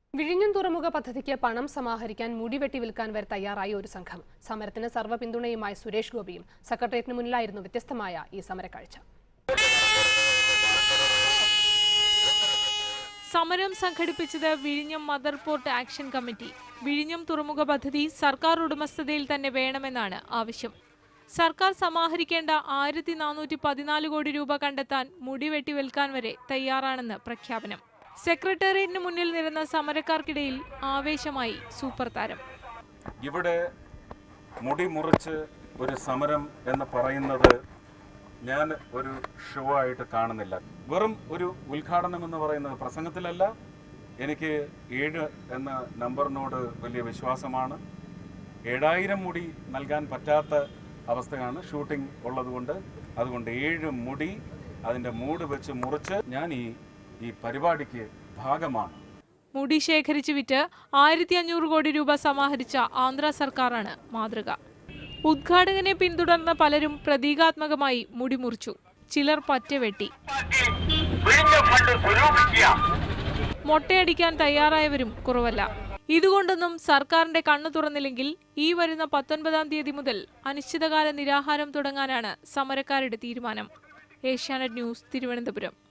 വിഴിഞ്ഞം തുറമുഖ പദ്ധതിക്ക് പണം സമാഹരിക്കാൻ മുടിവെട്ടി വിൽക്കാൻ വരെ തയ്യാറായ ഒരു സംഘം സമരത്തിന് സർവ്വ പിന്തുണയുമായി സുരേഷ് ഗോപിയും സെക്രട്ടേറിയറ്റിന് മുന്നിലായിരുന്നു വ്യത്യസ്തമായ ഈ സമരക്കാഴ്ച സമരം സംഘടിപ്പിച്ചത് വിഴിഞ്ഞം മദർ പോർട്ട് ആക്ഷൻ കമ്മിറ്റി വിഴിഞ്ഞം തുറമുഖ പദ്ധതി സർക്കാർ ഉടമസ്ഥതയിൽ തന്നെ വേണമെന്നാണ് ആവശ്യം സർക്കാർ സമാഹരിക്കേണ്ട ആയിരത്തി നാനൂറ്റി പതിനാല് കോടി രൂപ കണ്ടെത്താൻ മുടിവെട്ടി വിൽക്കാൻ വരെ തയ്യാറാണെന്ന് പ്രഖ്യാപനം സെക്രട്ടേറിയറ്റിന് മുന്നിൽ നിരന്ന സമരക്കാർക്കിടയിൽ ആവേശമായി സൂപ്പർ താരം ഇവിടെ മുടി മുറിച്ച് ഒരു സമരം എന്ന് പറയുന്നത് ഞാൻ ഒരു ഷോ ആയിട്ട് കാണുന്നില്ല വെറും ഒരു ഉദ്ഘാടനം എന്ന് പറയുന്നത് പ്രസംഗത്തിലല്ല എനിക്ക് ഏഴ് എന്ന നമ്പറിനോട് വലിയ വിശ്വാസമാണ് ഏഴായിരം മുടി നൽകാൻ പറ്റാത്ത അവസ്ഥയാണ് ഷൂട്ടിംഗ് ഉള്ളതുകൊണ്ട് അതുകൊണ്ട് ഏഴ് മുടി അതിൻ്റെ മൂട് വെച്ച് മുറിച്ച് ഞാൻ ഈ ഈ പരിപാടിക്ക് ഭാഗമാണ് മുടി ശേഖരിച്ച് വിറ്റ് ആയിരത്തി അഞ്ഞൂറ് കോടി രൂപ സമാഹരിച്ച ആന്ധ്ര സർക്കാരാണ് മാതൃക ഉദ്ഘാടകനെ പിന്തുടർന്ന പലരും പ്രതീകാത്മകമായി മുടി മുറിച്ചു ചിലർ പറ്റ വെട്ടി മൊട്ടയടിക്കാൻ തയ്യാറായവരും കുറവല്ല ഇതുകൊണ്ടൊന്നും സർക്കാരിന്റെ കണ്ണു തുറന്നില്ലെങ്കിൽ ഈ വരുന്ന പത്തൊൻപതാം തീയതി മുതൽ അനിശ്ചിതകാല നിരാഹാരം തുടങ്ങാനാണ് സമരക്കാരുടെ തീരുമാനം ഏഷ്യാനെറ്റ് ന്യൂസ് തിരുവനന്തപുരം